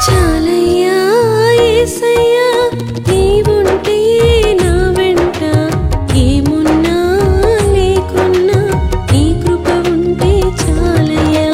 చాలయ్యా యేసయ్యా నీవుంటే నా వెంట ఏమున్నా లేకున్నా నీ కృప ఉంటే చాలయ్యా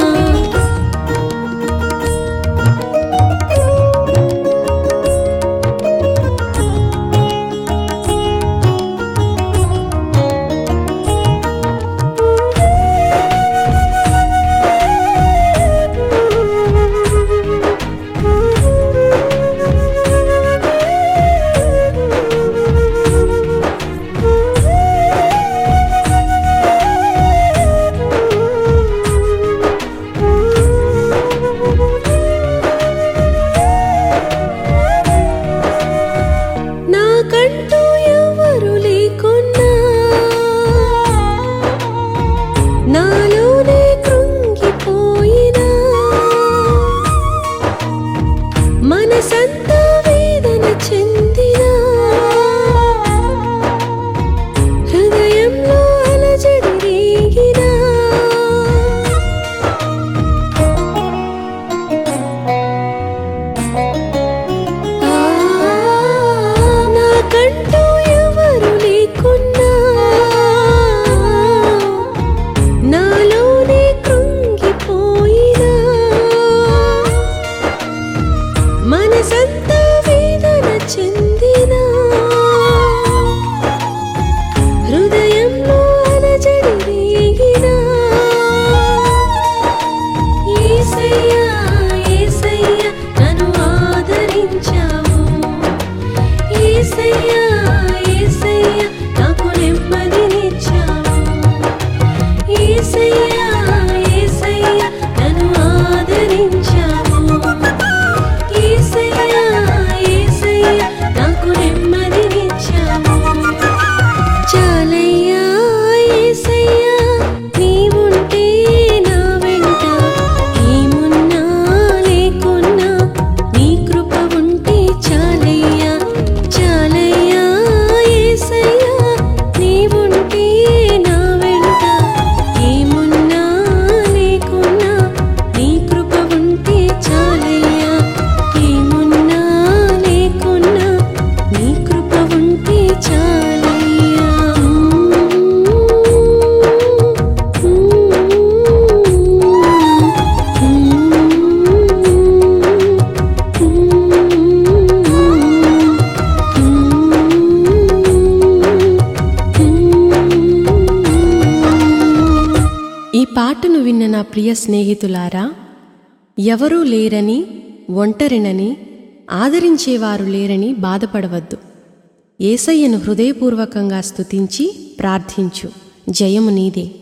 నాకంటూ ఎవరు లేకున్నా నాలోనే కృంగిపోయినా మనసంతా వేదన చెందినా హృదయంలో అలజడి రేగినా ఆ నాకంటూ ఎవరు లేకున్నా నాలోనే కృంగిపోయినా మనసంతా వేదన చెందినా హృదయంలో అలజడి రేగినా యేసయ్యా యేసయ్యా నన్ను ఆదరించావు యేసయ్యా యేసయ్యా నాకు నెమ్మదినిచ్చావు యేసయ్యా యేసయ్యా నన్ను ఆదరించావు యేసయ్యా యేసయ్యా నాకు నెమ్మదినిచ్చావు చాలయ్యా యేసయ్యా నీవుంటే నా వెంట ఏమున్నా లేకున్నా నీ కృప ఉంటే చాలయ్యా చాలయ్యా యేసయ్యా నీవుంటే నా వెంట ఏమున్నా లేకున్నా నీ కృప ఉంటే చాలయ్యా ఏమున్నా లేకున్నా నీ కృప ఉంటే చాలయ్యా ఈ పాటను విన్న నా ప్రియ స్నేహితులారా ఎవరూ లేరని ఒంటరినని ఆదరించేవారు లేరని బాధపడవద్దు ఏసయ్యను హృదయపూర్వకంగా స్తుతించి ప్రార్థించు జయము నీదే